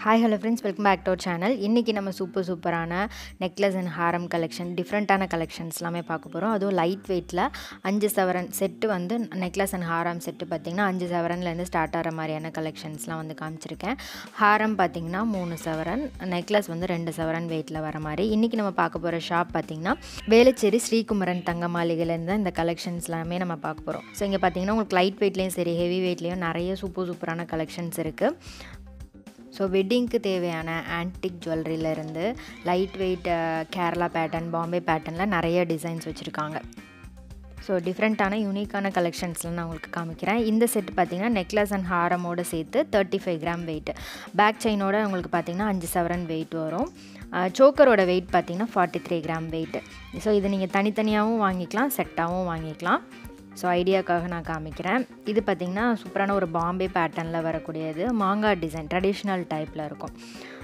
hi hello friends welcome back to our channel இன்றைக்கி நம்ம super சூப்பரான நெக்லஸ் அண்ட் ஹாரம் கலெக்ஷன் டிஃப்ரெண்ட்டான கலெக்ஷன்ஸ் எல்லாமே பார்க்க போகிறோம் அதுவும் லைட் வெயிட்டில் அஞ்சு சவரன் செட்டு வந்து நெக்லஸ் அண்ட் ஹாரம் செட்டு பார்த்திங்கன்னா அஞ்சு சவரன்லேருந்து ஸ்டார்ட் ஆகிற மாதிரியான கலெக்ஷன்ஸ்லாம் வந்து காமிச்சிருக்கேன் ஹாரம் பார்த்திங்கன்னா மூணு சவரன் நெக்லஸ் வந்து ரெண்டு சவரன் வெயிட்டில் வர மாதிரி இன்றைக்கி நம்ம பார்க்க போகிற ஷாப் பார்த்திங்கன்னா வேலுச்சேரி ஸ்ரீகுமரன் தங்க மாளிகையிலேருந்து தான் இந்த கலெக்ஷன்ஸ் எல்லாமே நம்ம பார்க்க போகிறோம் ஸோ இங்கே பார்த்திங்கன்னா உங்களுக்கு லைட் வெயிட்லேயும் சரி ஹெவி வெயிட்லேயும் நிறைய சூப்பர் சூப்பரான கலெக்ஷன்ஸ் இருக்குது ஸோ வெட்டிங்க்கு தேவையான ஆன்டிக் ஜுவல்லரியிலேருந்து light weight Kerala pattern Bombay பேட்டர்னில் நிறைய டிசைன்ஸ் வச்சுருக்காங்க ஸோ டிஃப்ரெண்ட்டான யூனிக்கான கலெக்ஷன்ஸ்லாம் நான் உங்களுக்கு காமிக்கிறேன் இந்த செட் பார்த்திங்கன்னா நெக்லஸ் அண்ட் ஹாரமோடு சேர்த்து thirty five gram weight back செயினோட உங்களுக்கு பார்த்திங்கன்னா அஞ்சு சவரன் வெயிட் வரும் சோக்கரோட வெயிட் பார்த்திங்கன்னா forty three gram weight so இது நீங்கள் தனித்தனியாகவும் வாங்கிக்கலாம் செட்டாகவும் வாங்கிக்கலாம் ஸோ ஐடியாக்காக நான் காமிக்கிறேன் இது பார்த்திங்கன்னா சூப்பரான ஒரு பாம்பே பேட்டர்னில் வரக்கூடியது மாங்காய் டிசைன் ட்ரெடிஷ்னல் டைப்பில் இருக்கும்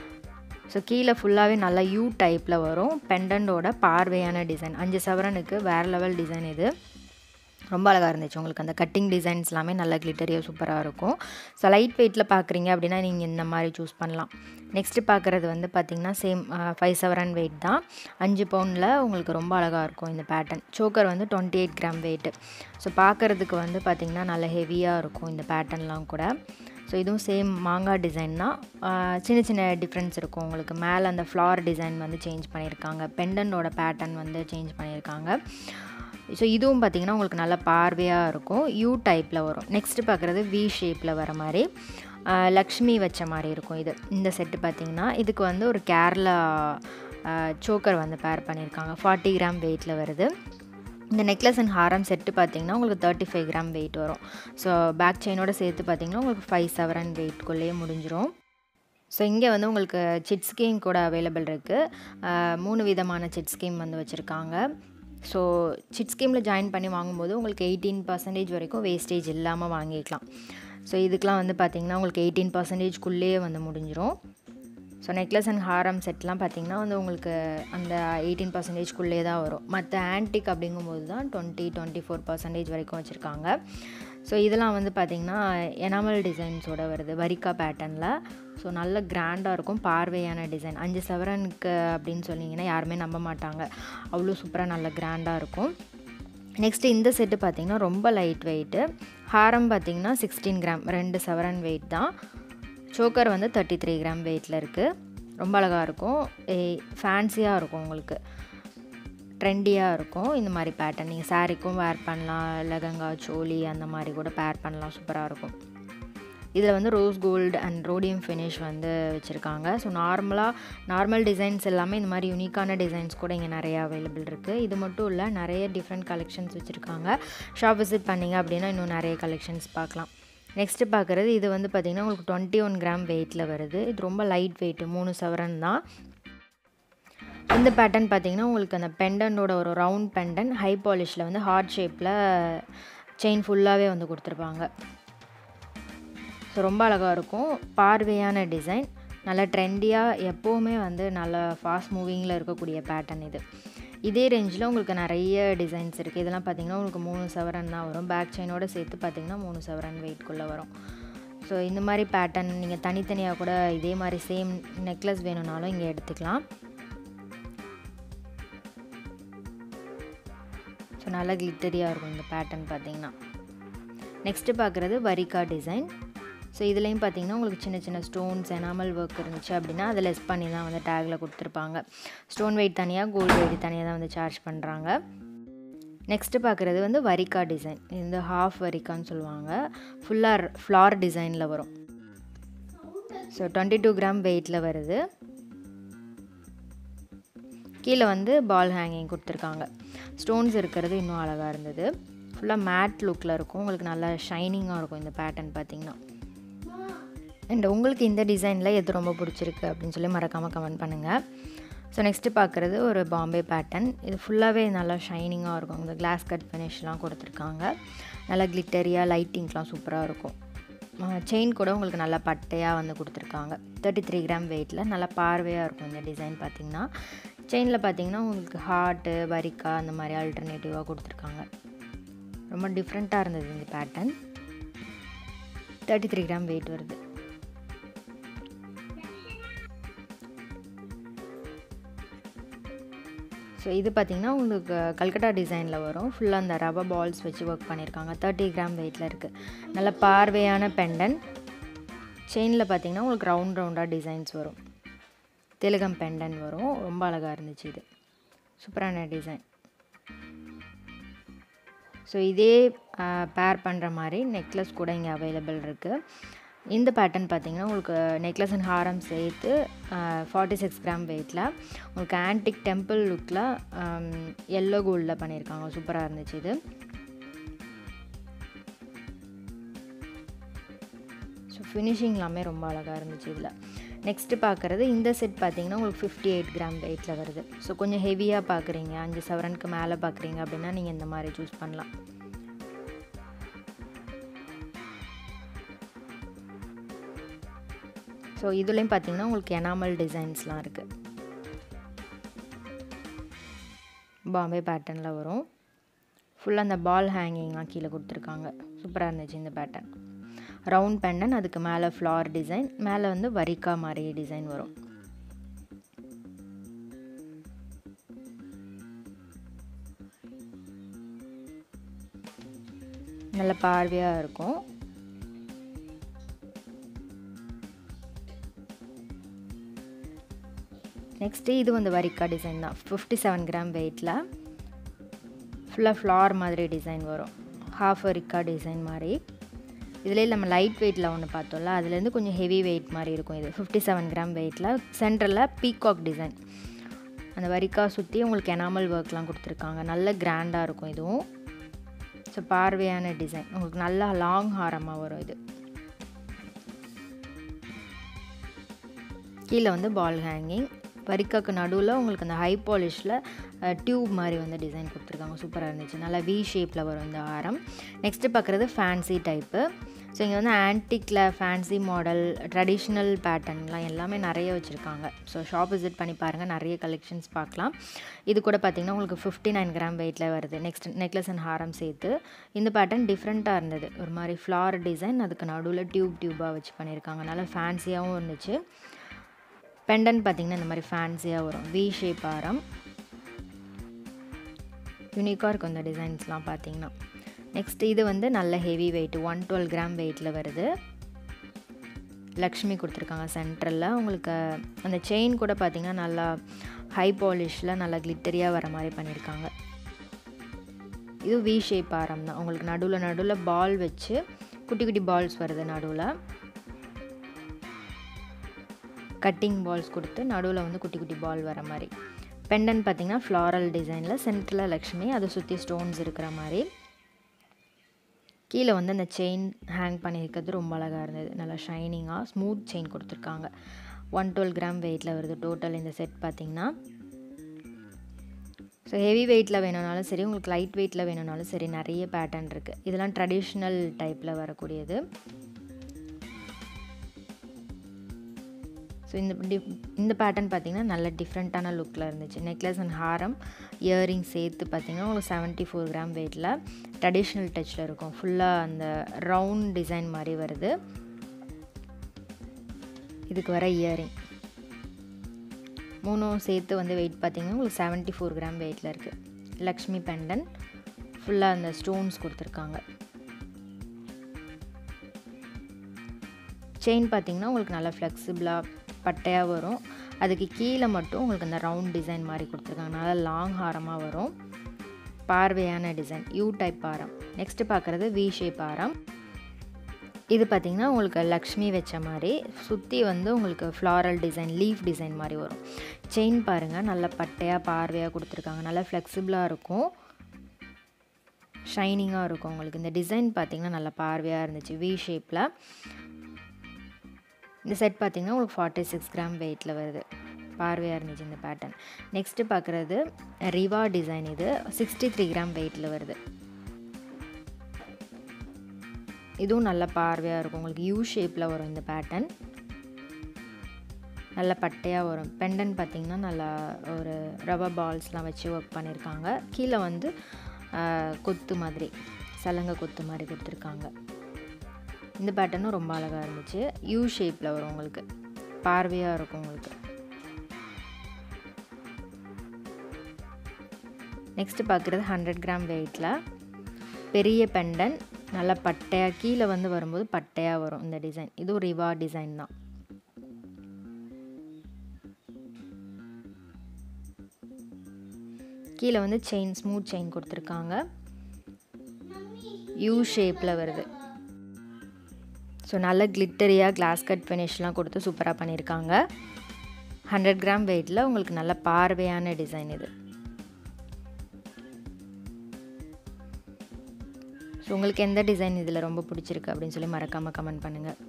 ஸோ கீழே ஃபுல்லாகவே நல்லா யூ டைப்பில் வரும் பெண்டண்டோட பார்வையான டிசைன் அஞ்சு சவரனுக்கு வேறு லெவல் டிசைன் இது ரொம்ப அழகாக இருந்துச்சு உங்களுக்கு அந்த கட்டிங் டிசைன்ஸ் எல்லாமே நல்ல கிளிட்டரியாக சூப்பராக இருக்கும் ஸோ லைட் வெயிட்டில் பார்க்குறீங்க அப்படின்னா நீங்கள் இந்த மாதிரி சூஸ் பண்ணலாம் நெக்ஸ்ட்டு பார்க்குறது வந்து பார்த்திங்கன்னா சேம் ஃபைவ் செவரன் வெயிட் தான் அஞ்சு பவுண்டில் உங்களுக்கு ரொம்ப அழகாக இருக்கும் இந்த பேட்டர்ன் சோக்கர் வந்து twenty eight gram weight so பார்க்குறதுக்கு வந்து பார்த்திங்கன்னா நல்ல ஹெவியாக இருக்கும் இந்த பேட்டர்ன்லாம் கூட ஸோ இதுவும் சேம் மாங்காய் டிசைன் தான் சின்ன சின்ன டிஃப்ரென்ஸ் இருக்கும் உங்களுக்கு மேலே அந்த ஃப்ளார் டிசைன் வந்து சேஞ்ச் பண்ணியிருக்காங்க பெண்டனோட பேட்டர்ன் வந்து சேஞ்ச் பண்ணியிருக்காங்க ஸோ இதுவும் பார்த்திங்கன்னா உங்களுக்கு நல்ல பார்வையாக இருக்கும் யூ டைப்பில் வரும் நெக்ஸ்ட்டு பார்க்குறது வி ஷேப்பில் வர மாதிரி லக்ஷ்மி வச்ச மாதிரி இருக்கும் இது இந்த செட்டு பார்த்திங்கன்னா இதுக்கு வந்து ஒரு கேரளா சோக்கர் வந்து பேர் பண்ணியிருக்காங்க ஃபார்ட்டி கிராம் வெயிட்டில் வருது இந்த நெக்லஸ் அண்ட் ஹாரம் செட்டு பார்த்திங்கன்னா உங்களுக்கு தேர்ட்டி ஃபைவ் கிராம் வெயிட் வரும் ஸோ பேக் செயினோட சேர்த்து பார்த்திங்கன்னா உங்களுக்கு ஃபைவ் செவரன் வெயிட்குள்ளேயே முடிஞ்சிடும் ஸோ இங்கே வந்து உங்களுக்கு சிட் ஸ்கீம் கூட அவைலபிள் இருக்குது மூணு விதமான சிட் ஸ்கீம் வந்து வச்சுருக்காங்க ஸோ சிட் ஸ்கீமில் ஜாயின் பண்ணி வாங்கும்போது உங்களுக்கு எயிட்டீன் பர்சன்டேஜ் வரைக்கும் வேஸ்டேஜ் இல்லாமல் வாங்கிக்கலாம் ஸோ இதுக்கெலாம் வந்து பார்த்திங்கன்னா உங்களுக்கு எயிட்டீன் பர்சன்டேஜ்குள்ளேயே வந்து முடிஞ்சிடும் ஸோ நெக்லஸ் அண்ட் ஹாரம் செட்லாம் பார்த்திங்கன்னா வந்து உங்களுக்கு அந்த எயிட்டீன் பர்சன்டேஜ்குள்ளே தான் வரும் மற்ற ஆன்டிக் அப்படிங்கும்போது தான் டுவெண்ட்டி டுவெண்ட்டி ஃபோர் பர்சன்டேஜ் வரைக்கும் வச்சுருக்காங்க ஸோ இதெல்லாம் வந்து பார்த்திங்கன்னா எனாமல் டிசைன்ஸோட வருது வரிக்கா பேட்டர்னில் ஸோ நல்ல கிராண்டாக இருக்கும் பார்வையான டிசைன் அஞ்சு சவரனுக்கு அப்படின்னு சொன்னீங்கன்னா யாருமே நம்ப மாட்டாங்க அவ்வளோ சூப்பராக நல்ல கிராண்டாக இருக்கும் நெக்ஸ்ட்டு இந்த செட்டு பார்த்திங்கன்னா ரொம்ப லைட் வெயிட்டு ஹாரம் பார்த்திங்கன்னா சிக்ஸ்டீன் கிராம் ரெண்டு சவரன் வெயிட் தான் சோக்கர் வந்து தேர்ட்டி த்ரீ கிராம் வெயிட்டில் இருக்குது ரொம்ப அழகாக இருக்கும் ஃபேன்சியாக இருக்கும் உங்களுக்கு ட்ரெண்டியாக இருக்கும் இந்த மாதிரி பேட்டர்ன் நீங்கள் சாரீக்கும் வேர் பண்ணலாம் லெகங்கா சோலி அந்த மாதிரி கூட பேர் பண்ணலாம் சூப்பராக இருக்கும் இதில் வந்து rose gold and rhodium finish வந்து வச்சுருக்காங்க ஸோ நார்மலாக நார்மல் டிசைன்ஸ் எல்லாமே இந்த மாதிரி யூனிக்கான டிசைன்ஸ் கூட இங்கே நிறைய அவைலபிள் இருக்குது இது மட்டும் இல்லை நிறைய டிஃப்ரெண்ட் கலெக்ஷன்ஸ் வச்சுருக்காங்க ஷாப் விசிட் பண்ணிங்க அப்படின்னா இன்னும் நிறைய கலெக்ஷன்ஸ் பார்க்கலாம் நெக்ஸ்ட்டு பார்க்குறது இது வந்து பார்த்திங்கன்னா உங்களுக்கு டுவெண்ட்டி ஒன் கிராம் வெயிட்டில் வருது இது ரொம்ப லைட் வெயிட்டு மூணு சவரன் தான் இந்த பேட்டர்ன் பார்த்திங்கன்னா உங்களுக்கு அந்த பெண்டனோட ஒரு ரவுண்ட் பெண்டன் ஹை பாலிஷில் வந்து ஹார்ட் ஷேப்பில் செயின் ஃபுல்லாகவே வந்து கொடுத்துருப்பாங்க ஸோ ரொம்ப அழகாக இருக்கும் பார்வையான டிசைன் நல்ல ட்ரெண்டியாக எப்போவுமே வந்து நல்ல ஃபாஸ்ட் மூவிங்கில் இருக்கக்கூடிய பேட்டர்ன் இது இதே ரேஞ்சில் உங்களுக்கு நிறைய டிசைன்ஸ் இருக்குது இதெல்லாம் பார்த்திங்கன்னா உங்களுக்கு மூணு சவரன் தான் வரும் பேக் செயினோடு சேர்த்து பார்த்திங்கன்னா மூணு சவரன் வெயிட்குள்ளே வரும் ஸோ இந்த மாதிரி பேட்டர்ன் நீங்கள் தனித்தனியாக கூட இதே மாதிரி சேம் நெக்லஸ் வேணும்னாலும் இங்கே எடுத்துக்கலாம் ஸோ நல்லா கிளிட்டரியாக இருக்கும் இந்த பேட்டர்ன் பார்த்திங்கன்னா நெக்ஸ்ட்டு பார்க்குறது வரிக்கா டிசைன் ஸோ இதுலேயும் பார்த்தீங்கன்னா உங்களுக்கு சின்ன சின்ன ஸ்டோன்ஸ் எனாமல் ஒர்க் இருந்துச்சு அப்படின்னா அதை லெஸ் பண்ணி தான் வந்து டேக்கில் கொடுத்துருப்பாங்க ஸ்டோன் வெயிட் தனியாக கோல்டு வெயிட் தனியாக தான் வந்து சார்ஜ் பண்ணுறாங்க நெக்ஸ்ட்டு பார்க்குறது வந்து வரிக்கா டிசைன் இந்த ஹாஃப் வரிக்கான்னு சொல்லுவாங்க ஃபுல்லாக ஃப்ளார் டிசைனில் வரும் ஸோ டுவெண்ட்டி டூ கிராம் வெயிட்டில் வருது கீழே வந்து பால் ஹேங்கிங் கொடுத்துருக்காங்க ஸ்டோன்ஸ் இருக்கிறது இன்னும் அழகாக இருந்தது ஃபுல்லாக மேட் லுக்கில் இருக்கும் உங்களுக்கு நல்லா ஷைனிங்காக இருக்கும் இந்த பேட்டர்ன் பார்த்திங்கன்னா அண்ட் உங்களுக்கு இந்த டிசைனில் எது ரொம்ப பிடிச்சிருக்கு அப்படின்னு சொல்லி மறக்காமல் கமெண்ட் பண்ணுங்கள் ஸோ நெக்ஸ்ட்டு பார்க்குறது ஒரு பாம்பே பேட்டர்ன் இது ஃபுல்லாகவே நல்லா ஷைனிங்காக இருக்கும் இந்த கிளாஸ் கட் ஃபினிஷ்லாம் கொடுத்துருக்காங்க நல்லா கிளிட்டரியாக லைட்டிங்ஸ்லாம் சூப்பராக இருக்கும் செயின் கூட உங்களுக்கு நல்லா பட்டையாக வந்து கொடுத்துருக்காங்க தேர்ட்டி த்ரீ கிராம் வெயிட்டில் நல்லா பார்வையாக இருக்கும் இந்த டிசைன் பார்த்திங்கன்னா செயினில் பார்த்திங்கன்னா உங்களுக்கு ஹார்ட்டு வரிக்கா அந்த மாதிரி ஆல்டர்னேட்டிவாக கொடுத்துருக்காங்க ரொம்ப டிஃப்ரெண்ட்டாக இருந்தது இந்த pattern thirty three gram weight வருது ஸோ இது பார்த்திங்கன்னா உங்களுக்கு கல்கட்டா டிசைனில் வரும் ஃபுல்லாக அந்த ரப்பர் பால்ஸ் வச்சு ஒர்க் பண்ணியிருக்காங்க தேர்ட்டி கிராம் வெயிட்டில் இருக்குது நல்ல பார்வையான பெண்டன் செயினில் பார்த்திங்கன்னா உங்களுக்கு ரவுண்ட் ரவுண்டாக டிசைன்ஸ் வரும் தெலுகம் பெண்டன் வரும் ரொம்ப அழகாக இருந்துச்சு இது சூப்பரான டிசைன் ஸோ இதே பேர் பண்ணுற மாதிரி நெக்லஸ் கூட இங்கே அவைலபிள் இருக்குது இந்த பேட்டர்ன் பார்த்தீங்கன்னா உங்களுக்கு நெக்லஸ் அண்ட் ஹாரம் சேர்த்து ஃபார்ட்டி சிக்ஸ் கிராம் வெயிட்டில் உங்களுக்கு ஆன்டிக் டெம்பிள் லுக்கில் எல்லோ கோல்டில் பண்ணியிருக்காங்க சூப்பராக இருந்துச்சு இது ஸோ ஃபினிஷிங் எல்லாமே ரொம்ப அழகாக இருந்துச்சு இதில் நெக்ஸ்ட்டு பார்க்குறது இந்த செட் பார்த்தீங்கன்னா உங்களுக்கு ஃபிஃப்டி எயிட் கிராம் வெயிட்டில் வருது ஸோ கொஞ்சம் ஹெவியாக பார்க்குறீங்க அஞ்சு சவரனுக்கு மேலே பார்க்குறீங்க அப்படின்னா நீங்கள் இந்த மாதிரி சூஸ் பண்ணலாம் ஸோ இதுலேயும் பார்த்தீங்கன்னா உங்களுக்கு எனாமல் டிசைன்ஸ்லாம் இருக்குது பாம்பே பேட்டர்னில் வரும் ஃபுல்லாக அந்த பால் ஹேங்கிங்லாம் கீழே கொடுத்துருக்காங்க சூப்பராக இருந்துச்சு இந்த பேட்டர்ன் ரவுண்ட் பேண்டன் அதுக்கு மேலே ஃப்ளார் டிசைன் மேலே வந்து வரிக்கா மாதிரி டிசைன் வரும் நல்ல பார்வையாக இருக்கும் நெக்ஸ்ட்டு இது வந்து வரிக்கா டிசைன் தான் ஃபிஃப்டி செவன் கிராம் வெயிட்டில் ஃபுல்லாக ஃப்ளார் மாதிரி டிசைன் வரும் ஹாஃப் வரிக்கா டிசைன் மாதிரி இதிலே நம்ம லைட் வெயிட்டில் ஒன்று பார்த்தோம்ல அதுலேருந்து கொஞ்சம் ஹெவி வெயிட் மாதிரி இருக்கும் இது ஃபிஃப்டி செவன் கிராம் வெயிட்டில் சென்டரில் பீகாக் டிசைன் அந்த வரிக்கா சுற்றி உங்களுக்கு எனாமல் ஒர்க்லாம் கொடுத்துருக்காங்க நல்ல கிராண்டாக இருக்கும் இதுவும் ஸோ பார்வையான டிசைன் உங்களுக்கு நல்லா லாங் ஹாரமாக வரும் இது கீழே வந்து பால் ஹேங்கிங் வரிக்காக்கு நடுவில் உங்களுக்கு அந்த ஹை பாலிஷில் டியூப் மாதிரி வந்து டிசைன் கொடுத்துருக்காங்க சூப்பராக இருந்துச்சு நல்லா வி ஷேப்பில் வரும் இந்த ஆரம் நெக்ஸ்ட்டு பார்க்குறது ஃபேன்சி டைப்பு ஸோ இங்கே வந்து ஆன்டிக்கில் ஃபேன்சி மாடல் ட்ரெடிஷ்னல் பேட்டர்ன்லாம் எல்லாமே நிறைய வச்சுருக்காங்க ஸோ ஷாப் விசிட் பண்ணி பாருங்கள் நிறைய கலெக்ஷன்ஸ் பார்க்கலாம் இது கூட பார்த்திங்கன்னா உங்களுக்கு ஃபிஃப்டி நைன் கிராம் வெயிட்டில் வருது நெக்ஸ்ட் நெக்லஸ் அண்ட் ஹாரம் சேர்த்து இந்த பேட்டர்ன் டிஃப்ரெண்ட்டாக இருந்தது ஒரு மாதிரி ஃப்ளார் டிசைன் அதுக்கு நடுவில் டியூப் டியூபாக வச்சு பண்ணியிருக்காங்க நல்லா ஃபேன்சியாகவும் இருந்துச்சு பெண்டன் பார்த்திங்கன்னா இந்த மாதிரி ஃபேன்சியாக வரும் வி ஷேப் ஆரம் யூனிக்காக இருக்கும் இந்த டிசைன்ஸ்லாம் பார்த்தீங்கன்னா நெக்ஸ்ட் இது வந்து நல்ல heavy weight one twelve gram வெயிட்டில் வருது லக்ஷ்மி கொடுத்துருக்காங்க சென்ட்ரலில் உங்களுக்கு அந்த செயின் கூட பார்த்திங்கன்னா நல்லா ஹை பாலிஷில் நல்லா கிளிட்டரியாக வர மாதிரி பண்ணியிருக்காங்க இது வி ஷேப் ஆரம் தான் உங்களுக்கு நடுவில் நடுவில் பால் வச்சு குட்டி குட்டி பால்ஸ் வருது நடுவில் கட்டிங் பால்ஸ் கொடுத்து நடுவில் வந்து குட்டி குட்டி பால் வர மாதிரி பெண்டன் பார்த்திங்கன்னா ஃப்ளாரல் டிசைனில் சென்டரில் லக்ஷ்மி அதை சுற்றி ஸ்டோன்ஸ் இருக்கிற மாதிரி கீழே வந்து அந்த செயின் ஹேங் பண்ணியிருக்கிறது ரொம்ப அழகாக இருந்தது நல்லா ஷைனிங்காக ஸ்மூத் செயின் கொடுத்துருக்காங்க ஒன் டுவெல் கிராம் வெயிட்டில் வருது டோட்டல் இந்த செட் பார்த்திங்கன்னா ஸோ ஹெவி வெயிட்டில் வேணும்னாலும் சரி உங்களுக்கு லைட் வெயிட்டில் வேணும்னாலும் சரி நிறைய பேட்டர்ன் இருக்குது இதெல்லாம் ட்ரெடிஷ்னல் டைப்பில் வரக்கூடியது ஸோ இந்த டிஃப் இந்த பேட்டர்ன் பார்த்திங்கன்னா நல்ல டிஃப்ரெண்ட்டான லுக்கில் இருந்துச்சு நெக்லஸ் அண்ட் ஹாரம் இயரிங் சேர்த்து பார்த்திங்கன்னா உங்களுக்கு செவன்ட்டி ஃபோர் கிராம் வெயிட்டில் ட்ரெடிஷ்னல் டச்சில் இருக்கும் ஃபுல்லாக அந்த ரவுண்ட் டிசைன் மாதிரி வருது இதுக்கு வர இயரிங் மூணும் சேர்த்து வந்து வெயிட் பார்த்திங்கன்னா உங்களுக்கு செவன்ட்டி ஃபோர் கிராம் வெயிட்டில் இருக்குது லக்ஷ்மி பெண்டன் ஃபுல்லாக அந்த ஸ்டோன்ஸ் கொடுத்துருக்காங்க செயின் பார்த்திங்கன்னா உங்களுக்கு நல்லா ஃப்ளெக்சிபிளாக பட்டையாக வரும் அதுக்கு கீழே மட்டும் உங்களுக்கு அந்த ரவுண்ட் டிசைன் மாதிரி கொடுத்துருக்காங்க நல்லா லாங் ஹாரமாக வரும் பார்வையான டிசைன் யூ டைப் ஆரம் நெக்ஸ்ட்டு பார்க்குறது வி ஷேப் ஆரம் இது பார்த்திங்கன்னா உங்களுக்கு லக்ஷ்மி வச்ச மாதிரி சுற்றி வந்து உங்களுக்கு ஃப்ளாரல் டிசைன் லீஃப் டிசைன் மாதிரி வரும் செயின் பாருங்கள் நல்ல பட்டையாக பார்வையாக கொடுத்துருக்காங்க நல்லா ஃப்ளெக்சிபிளாக இருக்கும் ஷைனிங்காக இருக்கும் உங்களுக்கு இந்த டிசைன் பார்த்திங்கன்னா நல்லா பார்வையாக இருந்துச்சு வி ஷேப்பில் இந்த செட் பார்த்திங்கன்னா உங்களுக்கு ஃபார்ட்டி சிக்ஸ் கிராம் வெயிட்டில் வருது பார்வையாக இருந்துச்சு இந்த பேட்டர்ன் நெக்ஸ்ட்டு பார்க்குறது ரிவா டிசைன் இது சிக்ஸ்டி த்ரீ கிராம் வெயிட்டில் வருது இதுவும் நல்ல பார்வையாக இருக்கும் உங்களுக்கு யூ ஷேப்பில் வரும் இந்த பேட்டர்ன் நல்ல பட்டையாக வரும் பெண்டன் பார்த்திங்கன்னா நல்லா ஒரு ரப்பர் பால்ஸ்லாம் வச்சு ஒர்க் பண்ணியிருக்காங்க கீழே வந்து கொத்து மாதிரி சலங்கை கொத்து மாதிரி கொடுத்துருக்காங்க இந்த பேட்டர்னும் ரொம்ப அழகாக இருந்துச்சு யூ ஷேப்பில் வரும் உங்களுக்கு பார்வையாக இருக்கும் உங்களுக்கு நெக்ஸ்ட்டு பார்க்குறது ஹண்ட்ரட் கிராம் வெயிட்டில் பெரிய பெண்டன் நல்லா பட்டையாக கீழே வந்து வரும்போது பட்டையாக வரும் இந்த டிசைன் இதுவும் ரிவா டிசைன் தான் கீழே வந்து செயின் ஸ்மூத் செயின் கொடுத்துருக்காங்க யூ ஷேப்பில் வருது ஸோ நல்ல கிளிட்டரியாக கிளாஸ் கட் ஃபினிஷ்லாம் கொடுத்து சூப்பராக பண்ணியிருக்காங்க ஹண்ட்ரட் கிராம் வெயிட்டில் உங்களுக்கு நல்ல பார்வையான டிசைன் இது ஸோ உங்களுக்கு எந்த டிசைன் இதில் ரொம்ப பிடிச்சிருக்கு அப்படின்னு சொல்லி மறக்காமல் கமெண்ட் பண்ணுங்கள்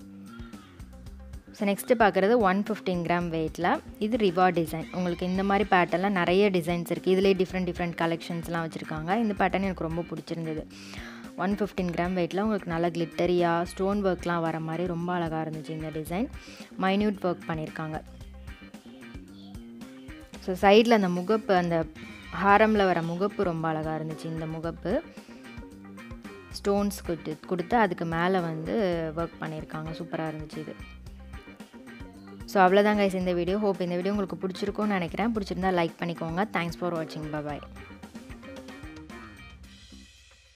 ஸோ நெக்ஸ்ட்டு பார்க்குறது ஒன் ஃபிஃப்டீன் கிராம் வெயிட்டில் இது ரிவா டிசைன் உங்களுக்கு இந்த மாதிரி பேட்டர்னில் நிறைய டிசைன்ஸ் இருக்குது இதிலே டிஃப்ரெண்ட் டிஃப்ரெண்ட் கலெக்ஷன்ஸ்லாம் வச்சுருக்காங்க இந்த பேட்டர்ன் எனக்கு ரொம்ப பிடிச்சிருந்தது ஒன் ஃபிஃப்டீன் கிராம் வெயிட்டில் உங்களுக்கு நல்லா கிளிட்டரியாக ஸ்டோன் ஒர்க்லாம் வர மாதிரி ரொம்ப அழகாக இருந்துச்சு இந்த டிசைன் மைன்யூட் ஒர்க் பண்ணியிருக்காங்க ஸோ சைடில் அந்த முகப்பு அந்த ஹாரமில் வர முகப்பு ரொம்ப அழகாக இருந்துச்சு இந்த முகப்பு ஸ்டோன்ஸ் கொடுத்து கொடுத்து அதுக்கு மேலே வந்து ஒர்க் பண்ணியிருக்காங்க சூப்பராக இருந்துச்சு இது ஸோ அவ்வளோதான் கைஸ் இந்த வீடியோ ஹோப் இந்த வீடியோ உங்களுக்கு பிடிச்சிருக்கும்னு நினைக்கிறேன் பிடிச்சிருந்தா லைக் பண்ணிக்கோங்க தேங்க்ஸ் ஃபார் வாட்சிங் பாய்